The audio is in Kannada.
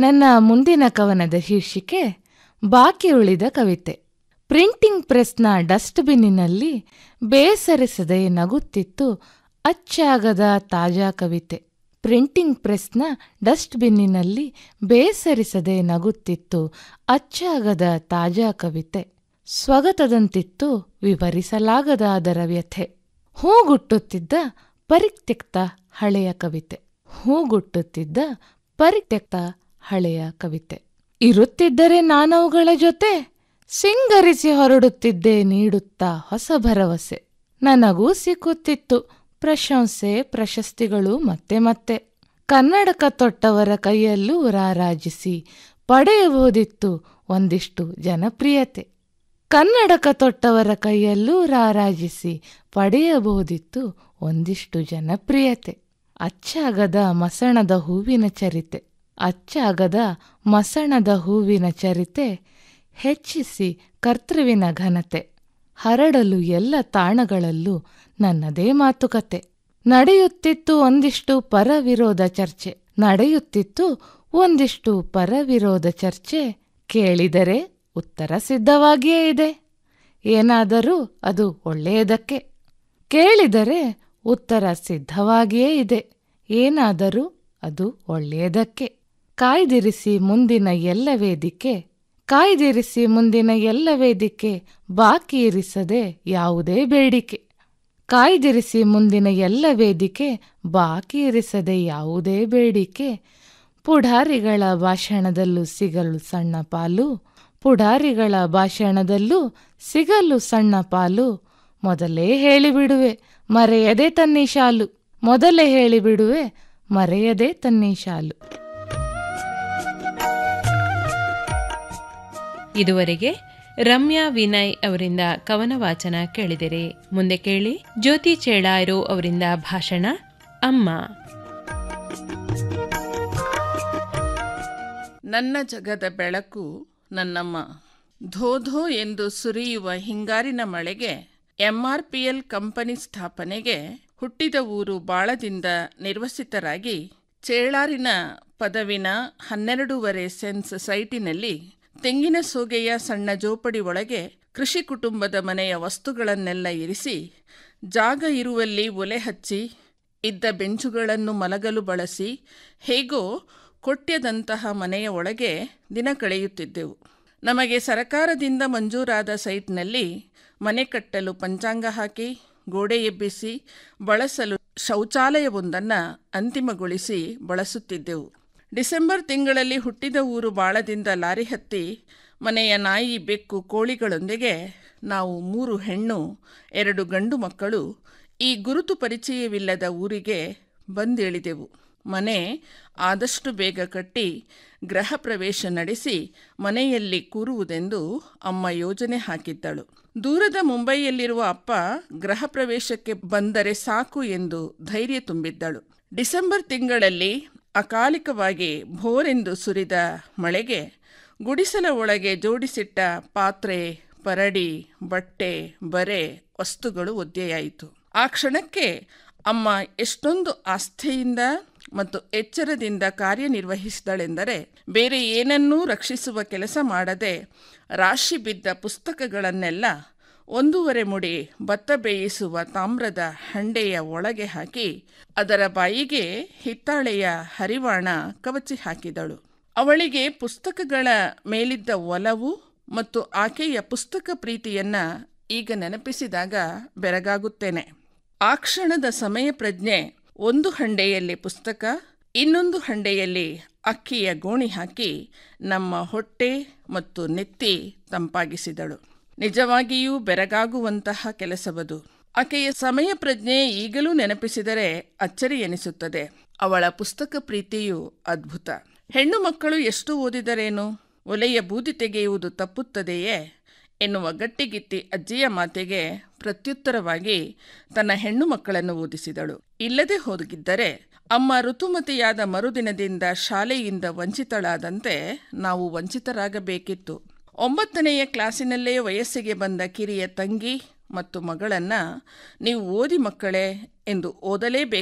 ನನ್ನ ಮುಂದಿನ ಕವನದ ಶೀರ್ಷಿಕೆ ಬಾಕಿ ಉಳಿದ ಕವಿತೆ ಪ್ರಿಂಟಿಂಗ್ ಪ್ರೆಸ್ನ ಡಸ್ಟ್ಬಿನ್ನಿನಲ್ಲಿ ಬೇಸರಿಸದೆ ನಗುತ್ತಿತ್ತು ಅಚ್ಚಾಗದ ತಾಜಾ ಕವಿತೆ ಪ್ರಿಂಟಿಂಗ್ ಪ್ರೆಸ್ನ ಡಸ್ಟ್ಬಿನ್ನಿನಲ್ಲಿ ಬೇಸರಿಸದೆ ನಗುತ್ತಿತ್ತು ಅಚ್ಚಾಗದ ತಾಜಾ ಕವಿತೆ ಸ್ವಗತದಂತಿತ್ತು ವಿವರಿಸಲಾಗದ ಅದರ ವ್ಯಥೆ ಹೂಗುಟ್ಟುತ್ತಿದ್ದ ಪರಿತ್ಯಕ್ತ ಹಳೆಯ ಕವಿತೆ ಹೂಗುಟ್ಟುತ್ತಿದ್ದ ಪರಿತ್ಯಕ್ತ ಹಳೆಯ ಕವಿತೆ ಇರುತ್ತಿದ್ದರೆ ನಾನವುಗಳ ಜೊತೆ ಸಿಂಗರಿಸಿ ಹೊರಡುತ್ತಿದ್ದೆ ನೀಡುತ್ತಾ ಹೊಸ ಭರವಸೆ ನನಗೂ ಸಿಕ್ಕುತ್ತಿತ್ತು ಪ್ರಶಂಸೆ ಪ್ರಶಸ್ತಿಗಳು ಮತ್ತೆ ಮತ್ತೆ ಕನ್ನಡಕ ತೊಟ್ಟವರ ಕೈಯಲ್ಲೂ ರಾರಾಜಿಸಿ ಪಡೆಯಬಹುದಿತ್ತು ಒಂದಿಷ್ಟು ಜನಪ್ರಿಯತೆ ಕನ್ನಡಕ ತೊಟ್ಟವರ ಕೈಯಲ್ಲೂ ರಾರಾಜಿಸಿ ಪಡೆಯಬಹುದಿತ್ತು ಒಂದಿಷ್ಟು ಜನಪ್ರಿಯತೆ ಅಚ್ಚಾಗದ ಮಸಣದ ಹೂವಿನ ಚರಿತೆ ಅಚ್ಚಾಗದ ಮಸಣದ ಹೂವಿನ ಚರಿತೆ ಹೆಚ್ಚಿಸಿ ಕರ್ತೃವಿನ ಘನತೆ ಹರಡಲು ಎಲ್ಲ ತಾಣಗಳಲ್ಲೂ ನನ್ನದೇ ಮಾತುಕತೆ ನಡೆಯುತ್ತಿತ್ತು ಒಂದಿಷ್ಟು ಪರವಿರೋಧ ಚರ್ಚೆ ನಡೆಯುತ್ತಿತ್ತು ಒಂದಿಷ್ಟು ಪರವಿರೋಧ ಚರ್ಚೆ ಕೇಳಿದರೆ ಉತ್ತರ ಸಿದ್ಧವಾಗಿಯೇ ಇದೆ ಏನಾದರೂ ಅದು ಒಳ್ಳೆಯದಕ್ಕೆ ಕೇಳಿದರೆ ಉತ್ತರ ಸಿದ್ಧವಾಗಿಯೇ ಇದೆ ಏನಾದರೂ ಅದು ಒಳ್ಳೆಯದಕ್ಕೆ ಕಾಯ್ದಿರಿಸಿ ಮುಂದಿನ ಎಲ್ಲ ವೇದಿಕೆ ಕಾಯ್ದಿರಿಸಿ ಮುಂದಿನ ಎಲ್ಲ ವೇದಿಕೆ ಬಾಕಿ ಇರಿಸದೆ ಯಾವುದೇ ಬೇಡಿಕೆ ಕಾಯ್ದಿರಿಸಿ ಮುಂದಿನ ಎಲ್ಲ ವೇದಿಕೆ ಬಾಕಿ ಇರಿಸದೆ ಯಾವುದೇ ಬೇಡಿಕೆ ಪುಢಾರಿಗಳ ಭಾಷಣದಲ್ಲೂ ಸಿಗಲು ಸಣ್ಣ ಪಾಲು ಪುಢಾರಿಗಳ ಭಾಷಣದಲ್ಲೂ ಸಿಗಲು ಸಣ್ಣ ಪಾಲು ಮೊದಲೇ ಹೇಳಿಬಿಡುವೆ ಮರೆಯದೆ ತನ್ನಿ ಶಾಲು ಮೊದಲೇ ಹೇಳಿಬಿಡುವೆ ಮರೆಯದೆ ತನ್ನಿ ಶಾಲು ಇದುವರೆಗೆ ರಮ್ಯಾ ವಿನಯ್ ಅವರಿಂದ ಕವನ ವಾಚನ ಕೇಳಿದಿರಿ ಮುಂದೆ ಕೇಳಿ ಜ್ಯೋತಿ ಚೇಳಾಯರು ಅವರಿಂದ ಭಾಷಣ ಅಮ್ಮ ನನ್ನ ಜಗದ ಬೆಳಕು ನನ್ನಮ್ಮ ಧೋಧೋ ಎಂದು ಸುರಿಯುವ ಹಿಂಗಾರಿನ ಮಳೆಗೆ ಎಂಆರ್ಪಿಎಲ್ ಕಂಪನಿ ಸ್ಥಾಪನೆಗೆ ಹುಟ್ಟಿದ ಊರು ಬಾಳದಿಂದ ನಿರ್ವಸಿತರಾಗಿ ಚೇಳಾರಿನ ಪದವಿನ ಹನ್ನೆರಡೂವರೆ ಸೆನ್ಸ್ ಸೈಟಿನಲ್ಲಿ ತೆಂಗಿನ ಸೋಗೆಯ ಸಣ್ಣ ಜೋಪಡಿ ಒಳಗೆ ಕೃಷಿ ಕುಟುಂಬದ ಮನೆಯ ವಸ್ತುಗಳನ್ನೆಲ್ಲ ಇರಿಸಿ ಜಾಗ ಇರುವಲ್ಲಿ ಒಲೆ ಹಚ್ಚಿ ಇದ್ದ ಬೆಂಚುಗಳನ್ನು ಮಲಗಲು ಬಳಸಿ ಹೇಗೋ ಕೊಟ್ಯದಂತಹ ಮನೆಯ ಒಳಗೆ ದಿನ ಕಳೆಯುತ್ತಿದ್ದೆವು ನಮಗೆ ಸರಕಾರದಿಂದ ಮಂಜೂರಾದ ಸೈಟ್ನಲ್ಲಿ ಮನೆ ಕಟ್ಟಲು ಪಂಚಾಂಗ ಹಾಕಿ ಗೋಡೆ ಎಬ್ಬಿಸಿ ಬಳಸಲು ಶೌಚಾಲಯವೊಂದನ್ನು ಅಂತಿಮಗೊಳಿಸಿ ಬಳಸುತ್ತಿದ್ದೆವು ಡಿಸೆಂಬರ್ ತಿಂಗಳಲ್ಲಿ ಹುಟ್ಟಿದ ಊರು ಬಾಳದಿಂದ ಲಾರಿ ಹತ್ತಿ ಮನೆಯ ನಾಯಿ ಬೆಕ್ಕು ಕೋಳಿಗಳೊಂದಿಗೆ ನಾವು ಮೂರು ಹೆಣ್ಣು ಎರಡು ಗಂಡು ಮಕ್ಕಳು ಈ ಗುರುತು ಪರಿಚಯವಿಲ್ಲದ ಊರಿಗೆ ಬಂದಿಳಿದೆವು ಮನೆ ಆದಷ್ಟು ಬೇಗ ಕಟ್ಟಿ ಗೃಹ ಪ್ರವೇಶ ನಡೆಸಿ ಮನೆಯಲ್ಲಿ ಕೂರುವುದೆಂದು ಅಮ್ಮ ಯೋಜನೆ ಹಾಕಿದ್ದಳು ದೂರದ ಮುಂಬೈಯಲ್ಲಿರುವ ಅಪ್ಪ ಗೃಹ ಪ್ರವೇಶಕ್ಕೆ ಬಂದರೆ ಸಾಕು ಎಂದು ಧೈರ್ಯ ತುಂಬಿದ್ದಳು ಡಿಸೆಂಬರ್ ತಿಂಗಳಲ್ಲಿ ಅಕಾಲಿಕವಾಗಿ ಭೋರೆಂದು ಸುರಿದ ಮಳೆಗೆ ಗುಡಿಸಲ ಒಳಗೆ ಜೋಡಿಸಿಟ್ಟ ಪಾತ್ರೆ ಪರಡಿ ಬಟ್ಟೆ ಬರೆ ವಸ್ತುಗಳು ಒದ್ದೆಯಾಯಿತು ಆ ಕ್ಷಣಕ್ಕೆ ಅಮ್ಮ ಎಷ್ಟೊಂದು ಆಸ್ಥೆಯಿಂದ ಮತ್ತು ಎಚ್ಚರದಿಂದ ಕಾರ್ಯನಿರ್ವಹಿಸಿದಳೆಂದರೆ ಬೇರೆ ಏನನ್ನೂ ರಕ್ಷಿಸುವ ಕೆಲಸ ಮಾಡದೆ ರಾಶಿ ಬಿದ್ದ ಪುಸ್ತಕಗಳನ್ನೆಲ್ಲ ಒಂದೂವರೆ ಮುಡಿ ಭತ್ತ ಬೇಯಿಸುವ ತಾಮ್ರದ ಹಂಡೆಯ ಒಳಗೆ ಹಾಕಿ ಅದರ ಬಾಯಿಗೆ ಹಿತ್ತಾಳೆಯ ಹರಿವಾಣ ಕವಚಿ ಹಾಕಿದಳು ಅವಳಿಗೆ ಪುಸ್ತಕಗಳ ಮೇಲಿದ್ದ ಒಲವು ಮತ್ತು ಆಕೆಯ ಪುಸ್ತಕ ಪ್ರೀತಿಯನ್ನ ಈಗ ನೆನಪಿಸಿದಾಗ ಬೆರಗಾಗುತ್ತೇನೆ ಆ ಕ್ಷಣದ ಸಮಯ ಪ್ರಜ್ಞೆ ಒಂದು ಹಂಡೆಯಲ್ಲಿ ಪುಸ್ತಕ ಇನ್ನೊಂದು ಹಂಡೆಯಲ್ಲಿ ಅಕ್ಕಿಯ ಗೋಣಿ ಹಾಕಿ ನಮ್ಮ ಹೊಟ್ಟೆ ಮತ್ತು ನೆತ್ತಿ ತಂಪಾಗಿಸಿದಳು ನಿಜವಾಗಿಯೂ ಬೆರಗಾಗುವಂತಹ ಕೆಲಸವದು ಆಕೆಯ ಸಮಯ ಪ್ರಜ್ಞೆ ಈಗಲೂ ನೆನಪಿಸಿದರೆ ಅಚ್ಚರಿ ಎನಿಸುತ್ತದೆ ಅವಳ ಪುಸ್ತಕ ಪ್ರೀತಿಯು ಅದ್ಭುತ ಹೆಣ್ಣು ಮಕ್ಕಳು ಎಷ್ಟು ಓದಿದರೇನು ಒಲೆಯ ಬೂದಿ ತೆಗೆಯುವುದು ತಪ್ಪುತ್ತದೆಯೇ ಎನ್ನುವ ಗಟ್ಟಿಗಿತ್ತಿ ಅಜ್ಜಿಯ ಮಾತಿಗೆ ಪ್ರತ್ಯುತ್ತರವಾಗಿ ತನ್ನ ಹೆಣ್ಣು ಮಕ್ಕಳನ್ನು ಓದಿಸಿದಳು ಇಲ್ಲದೆ ಹೋಗಿದ್ದರೆ ಅಮ್ಮ ಋತುಮತಿಯಾದ ಮರುದಿನದಿಂದ ಶಾಲೆಯಿಂದ ವಂಚಿತಳಾದಂತೆ ನಾವು ವಂಚಿತರಾಗಬೇಕಿತ್ತು ಒಂಬತ್ತನೆಯ ಕ್ಲಾಸಿನಲ್ಲೇ ವಯಸ್ಸಿಗೆ ಬಂದ ಕಿರಿಯ ತಂಗಿ ಮತ್ತು ಮಗಳನ್ನ ನೀವು ಓದಿ ಮಕ್ಕಳೇ ಎಂದು ಓದಲೇಬೇಕು